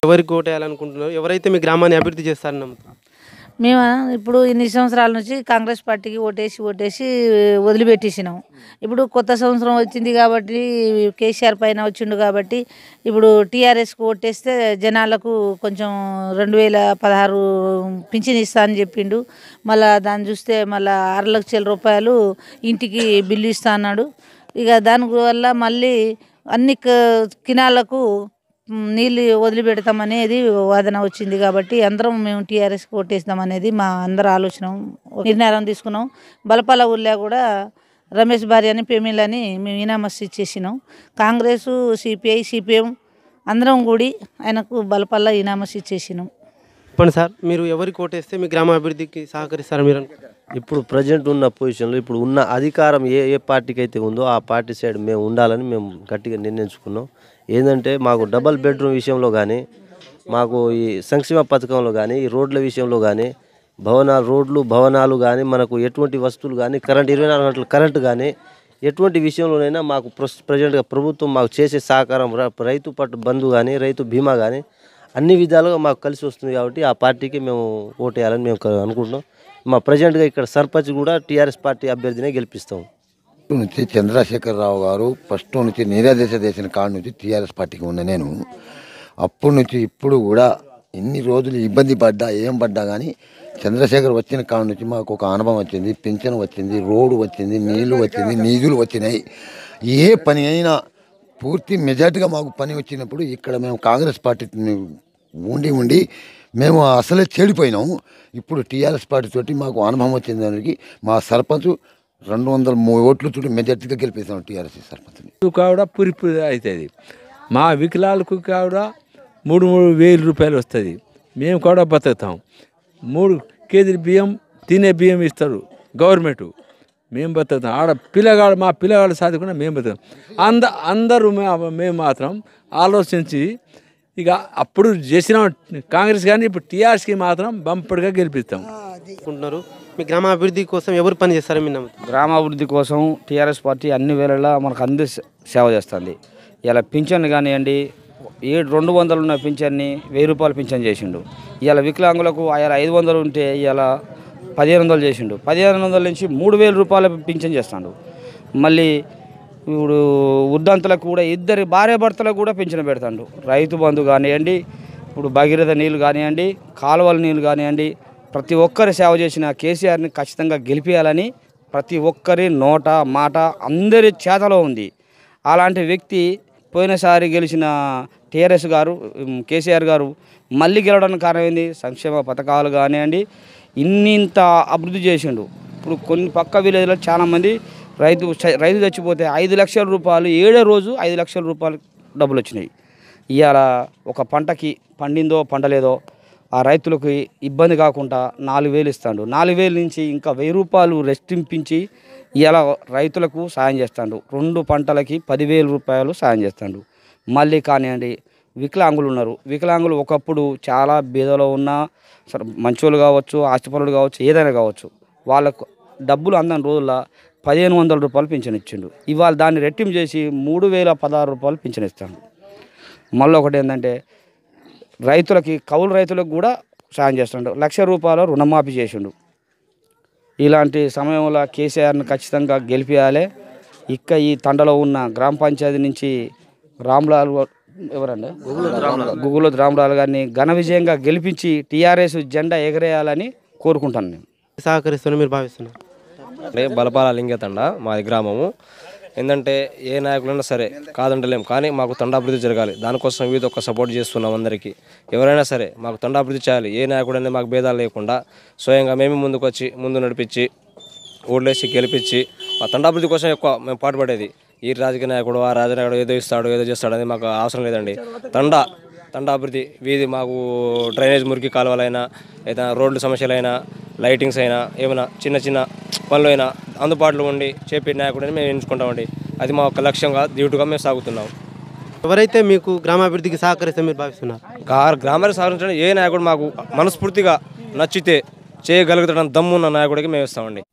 ఎవరికి ఓటేయాలనుకుంటున్నారు ఎవరైతే మీ గ్రామాన్ని అభివృద్ధి చేస్తారని నమ్ముతున్నారు మేము ఇప్పుడు ఇన్ని సంవత్సరాల నుంచి కాంగ్రెస్ పార్టీకి ఓటేసి ఓటేసి వదిలిపెట్టేసినాం ఇప్పుడు కొత్త సంవత్సరం వచ్చింది కాబట్టి కేసీఆర్ పైన వచ్చిండు కాబట్టి ఇప్పుడు టీఆర్ఎస్కి ఓటేస్తే జనాలకు కొంచెం రెండు వేల పదహారు పింఛన్ ఇస్తా అని చెప్పిండు మళ్ళా దాన్ని చూస్తే మళ్ళా ఆరు లక్షల రూపాయలు ఇంటికి బిల్లు ఇస్తా అన్నాడు ఇక దాని వల్ల మళ్ళీ అన్ని క- కినాలకు మ్, నీళ్ళు వదిలిపెడతాం అనేది వాదన వచ్చింది కాబట్టి అందరం మేము టీఆర్ఎస్కి ఓటేస్తాం అనేది మా అందరి ఆలోచన నిర్ణయం తీసుకున్నాం బలపాల ఊళ్ళో కూడా రమేష్ భార్య అని పేమిల్ అని మేము ఇనామస్ ఇచ్చేసినాం కాంగ్రెస్ సిపిఐ సిపిఎం అందరం కూడి ఆయనకు బలపల్ల ఇనామస్ ఇచ్చేసినాం చెప్పండి సార్ మీరు ఎవరికి ఓటేస్తే మీ గ్రామ అభివృద్ధికి సహకరిస్తారు మీరు అనుకుంటున్నారు? ఇప్పుడు ప్రజెంట్ ఉన్న పొజిషన్లో ఇప్పుడు ఉన్న అధికారం ఏ ఏ పార్టీకి అయితే ఉందో ఆ పార్టీ సైడ్ మేము ఉండాలని మేము గట్టిగా నిర్ణయించుకున్నాం ఏంటంటే మాకు డబల్ బెడ్రూమ్ విషయంలో కానీ మాకు ఈ సంక్షేమ పథకంలో కానీ ఈ రోడ్ల విషయంలో కానీ భవనాలు రోడ్లు భవనాలు కానీ మనకు ఎటువంటి వస్తువులు కానీ కరెంట్ ఇరవై నాలుగు గంటలు కరెంటు కానీ ఎటువంటి విషయంలోనైనా మాకు ప్రస్- ప్రజెంట్గా ప్రభుత్వం మాకు చేసే సహకారం ర- రైతు పట్టు బంధు కానీ రైతు బీమా కానీ అన్ని విధాలుగా మాకు కలిసి వస్తుంది కాబట్టి ఆ పార్టీకి మేము ఓటేయాలని మేము క- అనుకుంటున్నాం మా ప్రజెంట్గా ఇక్కడ సర్పంచ్ కూడా టీఆర్ఎస్ పార్టీ అభ్యర్థినే గెలిపిస్తాం ఫస్ట్ నుంచి చంద్రశేఖరరావు గారు ఫస్ట్ నుంచి నీరాదేశ దేశం కాడ నుంచి టీఆర్ఎస్ పార్టీకి ఉన్న నేను అప్పటి నుంచి ఇప్పుడు కూడా ఎన్ని రోజులు ఇబ్బంది పడ్డా ఏం పడ్డా కానీ చంద్రశేఖర్ వచ్చిన కాడ నుంచి మాకు ఒక అనుభవం వచ్చింది పింఛన్ వచ్చింది రోడ్డు వచ్చింది నీళ్లు వచ్చింది నిధులు వచ్చినాయి ఏ పని అయినా పూర్తి మెజార్టీగా మాకు పని వచ్చినప్పుడు ఇక్కడ మేము కాంగ్రెస్ పార్టీ ఉండి ఉండి మేము అసలే చెడిపోయినాము ఇప్పుడు టీఆర్ఎస్ పార్టీ తోటి మాకు అనుభవం వచ్చింది దానికి మా సర్పంచ్ రెండు వందల మూడు ఓట్లు తోటి మెజార్టీతో గెలిపిస్తాం టీఆర్ఎస్ సర్పంచ్ని కూడా పురిపు అవుతుంది మా వికలాలకు కూడా మూడు మూడు వేలు రూపాయలు వస్తుంది మేము కూడా బతుకుతాం మూడు కేజీల బియ్యం తినే బియ్యం ఇస్తారు గవర్నమెంట్ మేము బతుకుతాం ఆడ పిల్లగాడు మా పిల్లగాడు చదువుకున్నా మేము బతుకుతాం అంద అందరూ మే- మేము మాత్రం ఆలోచించి ఇక అప్పుడు చేసిన కాంగ్రెస్ కానీ ఇప్పుడు టీఆర్ఎస్కి మాత్రం బంపర్గా గెలిపిస్తాం అనుకుంటున్నారు మీ గ్రామ అభివృద్ధి కోసం ఎవరు పని చేస్తారని మీరు నమ్ముతున్నారు గ్రామాభివృద్ధి కోసం టీఆర్ఎస్ పార్టీ అన్ని వేళలా మనకు అంది సేవ చేస్తుంది ఇలా పింఛన్ కానివ్వండి ఏడు రెండు వందలు ఉన్న పింఛన్ని వెయ్యి రూపాయలు పింఛన్ చేసిండు ఇవాళ వికలాంగులకు ఇలా ఐదు వందలు ఉంటే ఇవాళ పదిహేను వందలు చేసిండు పదిహేను వందల నుంచి మూడు వేల రూపాయల పింఛన్ చేస్తాడు మళ్ళీ ఇప్పుడు వృద్ధాంతులకు కూడా ఇద్దరి భార్య భర్తలకు కూడా పెంచిన పెడతాడు రైతు బంధు కానివ్వండి ఇప్పుడు భగీరథ నీళ్ళు కానివ్వండి కాలువల నీళ్ళు కానివ్వండి ప్రతి ఒక్కరి సేవ చేసిన కేసీఆర్ని ఖచ్చితంగా గెలిపించాలని ప్రతి ఒక్కరి నోట మాట అందరి చేతలో ఉంది అలాంటి వ్యక్తి పోయినసారి గెలిచిన టీఆర్ఎస్ గారు ఉమ్, కేసీఆర్ గారు మళ్ళీ గెలవడానికి కారణం ఏంది సంక్షేమ పథకాలు కానివ్వండి ఇన్నింత అభివృద్ధి చేసిండు ఇప్పుడు కొన్ని పక్క విలేజ్లో చాలామంది రైతు చ- రైతు చచ్చిపోతే ఐదు లక్షల రూపాయలు ఏడో రోజు ఐదు లక్షల రూపాయలు డబ్బులు వచ్చినాయి ఇవాళ ఒక పంటకి పండిందో పండలేదో ఆ రైతులకు ఇబ్బంది కాకుండా నాలుగు వేలు ఇస్తాడు నాలుగు వేలు నుంచి ఇంకా వెయ్యి రూపాయలు రెస్టింపించి ఇవాళ రైతులకు సాయం చేస్తాడు రెండు పంటలకి పదివేల రూపాయలు సాయం చేస్తాడు మళ్ళీ కానివ్వండి వికలాంగులు ఉన్నారు వికలాంగులు ఒకప్పుడు చాలా బీదలో ఉన్న సరే మంచోళ్ళు కావచ్చు ఆస్తిపరులు కావచ్చు ఏదైనా కావచ్చు వాళ్ళకు డబ్బులు అందని రోజుల్లో పదిహేను వందల రూపాయలు పింఛన్ ఇచ్చిండు ఇవాళ దాన్ని రెట్టింపు చేసి మూడు వేల పదహారు రూపాయలు పింఛన్ ఇస్తాడు మళ్ళీ ఒకటి ఏంటంటే రైతులకి కౌలు రైతులకు కూడా సాయం చేస్తుండు లక్ష రూపాయలు రుణమాఫీ చేసిండు ఇలాంటి సమయంలో కేసీఆర్ని ఖచ్చితంగా గెలిపించాలి ఇక్క ఈ తండలో ఉన్న గ్రామ పంచాయతీ నుంచి రామ్లాల్ ఎవరండి గుగులో రామలాల్ గారిని ఘన విజయంగా గెలిపించి టీఆర్ఎస్ జెండా ఎగరేయాలని కోరుకుంటాను నేను సహకరిస్తారని మీరు భావిస్తున్నారు అంటే బలపాల లింగతండ మాది గ్రామము ఏంటంటే ఏ నాయకులైనా సరే కాదంటలేం కానీ మాకు తండాభివృద్ధి జరగాలి దానికోసం వీధి ఒక సపోర్ట్ చేస్తున్నాం అందరికీ ఎవరైనా సరే మాకు తండాభివృద్ధి చేయాలి ఏ నాయకుడైనా మాకు భేదాలు లేకుండా స్వయంగా మేమే ముందుకు వచ్చి ముందు నడిపించి ఓట్లేసి గెలిపించి మా తండాభివృద్ధి కోసం ఎక్కువ మేము పాటుపడేది ఈ రాజకీయ నాయకుడు ఆ రాజకీయ నాయకుడు ఏదో ఇస్తాడు ఏదో చేస్తాడు అనేది మాకు అవసరం లేదండి తండా తండా అభివృద్ధి వీధి మాకు డ్రైనేజ్ మురికి కాలువలైనా ఏదైనా రోడ్లు సమస్యలైనా లైటింగ్స్ అయినా ఏమైనా చిన్న చిన్న పనులు అయినా అందుబాటులో ఉండి చేపే నాయకుడిని మేము ఎంచుకుంటామండి అది మా యొక్క లక్ష్యంగా డ్యూటీగా మేము సాగుతున్నాం ఎవరైతే మీకు గ్రామాభివృద్ధికి సహకరిస్తే మీరు భావిస్తున్నారు గా- గ్రామాన్ని సాధించడం ఏ నాయకుడు మాకు మనస్ఫూర్తిగా నచ్చితే చేయగలుగుతాడని దమ్మున్న నాయకుడికి మేము ఇస్తామండి